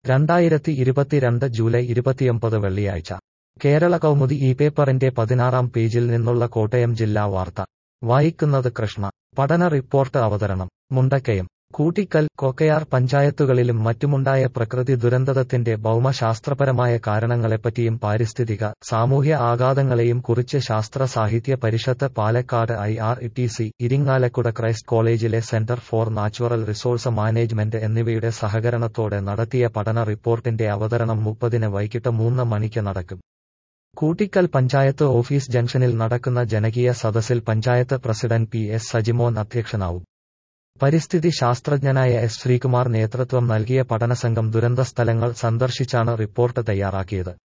രണ്ടായിരത്തി ഇരുപത്തിരണ്ട് ജൂലൈ ഇരുപത്തിയൊമ്പത് വെള്ളിയാഴ്ച കേരള കൗമുദി ഈ പേപ്പറിന്റെ പതിനാറാം പേജിൽ നിന്നുള്ള കോട്ടയം ജില്ലാ വാർത്ത വായിക്കുന്നത് കൃഷ്ണ പഠന റിപ്പോർട്ട് അവതരണം മുണ്ടക്കയം കൂട്ടിക്കൽ കൊക്കയാർ പഞ്ചായത്തുകളിലും മറ്റുമുണ്ടായ പ്രകൃതി ദുരന്തത്തിന്റെ ഭൗമശാസ്ത്രപരമായ കാരണങ്ങളെപ്പറ്റിയും പാരിസ്ഥിതിക സാമൂഹ്യ ആഘാതങ്ങളെയും കുറിച്ച് Sastra Sahitya Parishad Palakkad I R T C Irinjalakuda Christ കോളേജിലെ centre for natural resource management എന്നിവയുടെ സഹകരണത്തോടെ നടത്തിയ പഠന റിപ്പോർട്ടിന്റെ അവതരണം മുപ്പതിന് വൈകിട്ട് മൂന്ന് മണിക്ക് നടക്കും കൂട്ടിക്കൽ പഞ്ചായത്ത് ഓഫീസ് ജംഗ്ഷനിൽ നടക്കുന്ന ജനകീയ സദസ്സിൽ panchayat president P S Sajimon അധ്യക്ഷനാവും പരിസ്ഥിതി ശാസ്ത്രജ്ഞനായ എസ് ശ്രീകുമാർ നേതൃത്വം നൽകിയ പഠനസംഘം ദുരന്തസ്ഥലങ്ങൾ സന്ദർശിച്ചാണ് റിപ്പോർട്ട് തയ്യാറാക്കിയത്